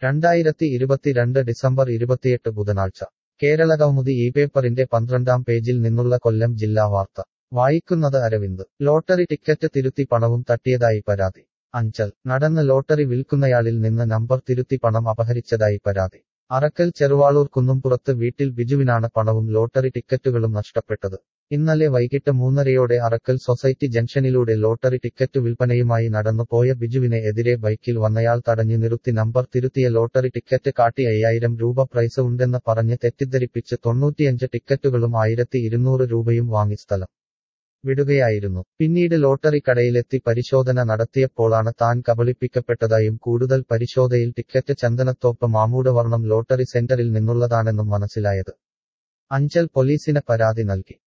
രണ്ടായിരത്തി ഇരുപത്തിരണ്ട് ഡിസംബർ ഇരുപത്തിയെട്ട് ബുധനാഴ്ച കേരളകൗമുദി ഈ പേപ്പറിന്റെ പന്ത്രണ്ടാം പേജിൽ നിന്നുള്ള കൊല്ലം ജില്ലാ വാർത്ത വായിക്കുന്നത് അരവിന്ദ് ലോട്ടറി ടിക്കറ്റ് തിരുത്തി പണവും തട്ടിയതായി പരാതി അഞ്ചൽ നടന്ന് ലോട്ടറി വിൽക്കുന്നയാളിൽ നിന്ന് നമ്പർ തിരുത്തി പണം അപഹരിച്ചതായി പരാതി അറക്കൽ ചെറുവാളൂർ കുന്നുംപുറത്ത് വീട്ടിൽ ബിജുവിനാണ് പണവും ലോട്ടറി ടിക്കറ്റുകളും നഷ്ടപ്പെട്ടത് ഇന്നലെ വൈകിട്ട് മൂന്നരയോടെ അറക്കൽ സൊസൈറ്റി ജംഗ്ഷനിലൂടെ ലോട്ടറി ടിക്കറ്റ് വിൽപ്പനയുമായി നടന്നു പോയ ബിജുവിനെ എതിരെ ബൈക്കിൽ വന്നയാൾ തടഞ്ഞു നിർത്തി നമ്പർ തിരുത്തിയ ലോട്ടറി ടിക്കറ്റ് കാട്ടി അയ്യായിരം രൂപ പ്രൈസ് ഉണ്ടെന്ന് പറഞ്ഞ് തെറ്റിദ്ധരിപ്പിച്ച് തൊണ്ണൂറ്റിയഞ്ച് ടിക്കറ്റുകളും ആയിരത്തി ഇരുന്നൂറ് രൂപയും വാങ്ങി സ്ഥലം വിടുകയായിരുന്നു പിന്നീട് ലോട്ടറി കടയിലെത്തി പരിശോധന നടത്തിയപ്പോഴാണ് താൻ കബളിപ്പിക്കപ്പെട്ടതായും കൂടുതൽ പരിശോധയിൽ ടിക്കറ്റ് ചന്ദനത്തോപ്പ് മാമൂടവർണം ലോട്ടറി സെന്ററിൽ നിന്നുള്ളതാണെന്നും മനസ്സിലായത് അഞ്ചൽ പോലീസിന് പരാതി നൽകി